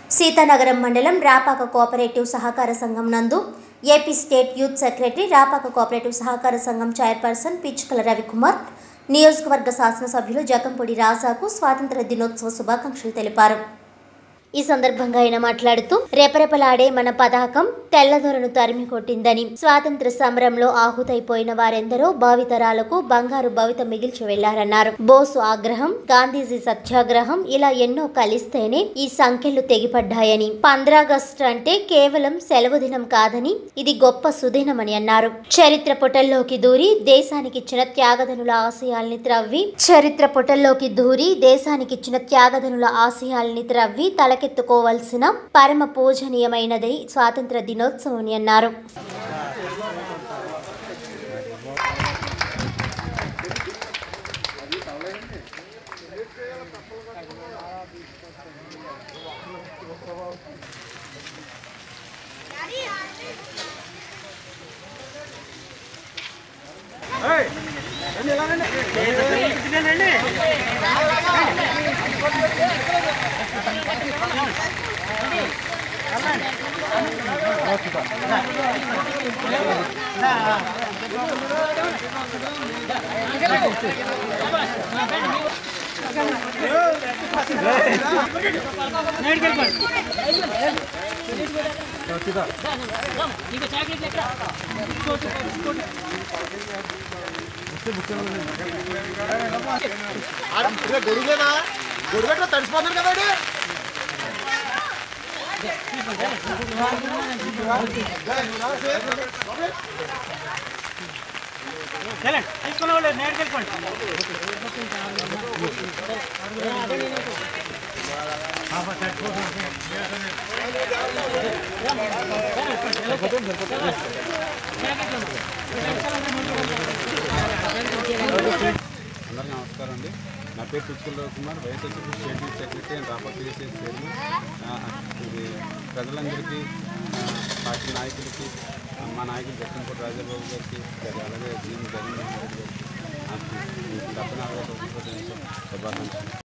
సీతానగరం మండలం రాపాక కోఆపరేటివ్ సహకార సంఘం నందు AP state youth secretary Rapaka cooperative సహకార సంఘం చైర్పర్సన్ పిచ్చుకల రవికుమార్ నియోజకవర్గ శాసనసభ్యులు జకంపొడి రాజాకు స్వాతంత్ర దినోత్సవ శుభాకాంక్షలు తెలిపారు ఈ సందర్భంగా ఆయన మాట్లాడుతూ రెపరెపలాడే మన పతాకం తెల్లదొరను తరిమి కొట్టిందని స్వాతంత్ర సమరంలో ఆహుతైపోయిన వారెందరో భావితరాలకు బంగారు భవిత మిగిల్చి వెళ్లారన్నారు బోసు ఆగ్రహం గాంధీజీ సత్యాగ్రహం ఇలా ఎన్నో కలిస్తేనే ఈ సంఖ్యలు తెగిపడ్డాయని పంద్రాగస్టు అంటే కేవలం సెలవు దినం కాదని ఇది గొప్ప సుదినమని అన్నారు చరిత్ర పుటల్లోకి దూరి దేశానికిచ్చిన త్యాగదనుల ఆశయాల్ని త్రవ్వి చరిత్ర పుటల్లోకి దూరి దేశానికిచ్చిన త్యాగదనుల ఆశయాల్ని త్రవ్వి తలకెత్తుకోవాల్సిన పరమ పూజనీయమైనది స్వాతంత్ర దినోత్సవం అని అన్నారు గొడుగులేనా గొడుగు తడిసిపోతుంది కదా వాడు. తీసుకున్న వాళ్ళు నేరుగా వెళ్ళిపోండి అందరికీ నమస్కారం అండి నా పేరు Pichukal Kumar YSRCP state youth secretary and Rapa PSS chairman ఆ, ఇది ప్రజలందరికీ ఆ, పార్టీ నాయకులకి ఆ, మా నాయకులు జగన్పూడి రాజాబాబు గారికి అలాగే జీఎం జగన్మోహన్ రెడ్డి గారికి నాకు డెబ్బై నాలుగో స్వతంత్ర దినోత్సవ శుభాకాంక్షలు